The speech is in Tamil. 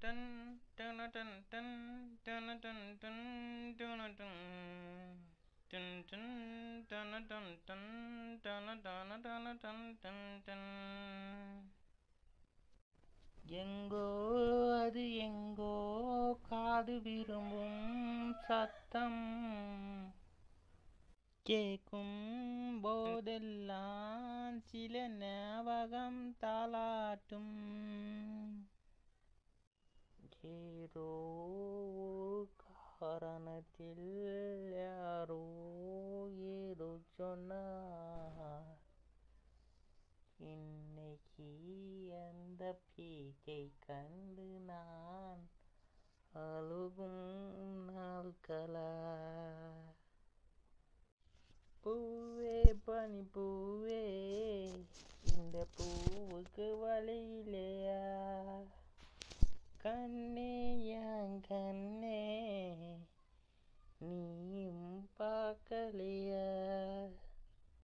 டன் டன டன் டன் டன டன் டன் டன டன் டன் டன் டன டன் டன் டன டன டன டன் டன் டன் எங்கோ அது எங்கோ காது விரும்பும் சத்தம் கேட்கும் போதெல்லாம் சில ஞாபகம் தாளாட்டும் ஏதோ ஒரு காரணத்தில் யாரோ ஏதோ சொன்னார் இன்னைக்கு அந்த பேச்சை கண்டு நான் அழுகும் நாட்களா பூவே பனி பூவே இந்த பூவுக்கு வழி இல்லையா கண்ணே என் கண்ணே நீயும் பார்க்கலையா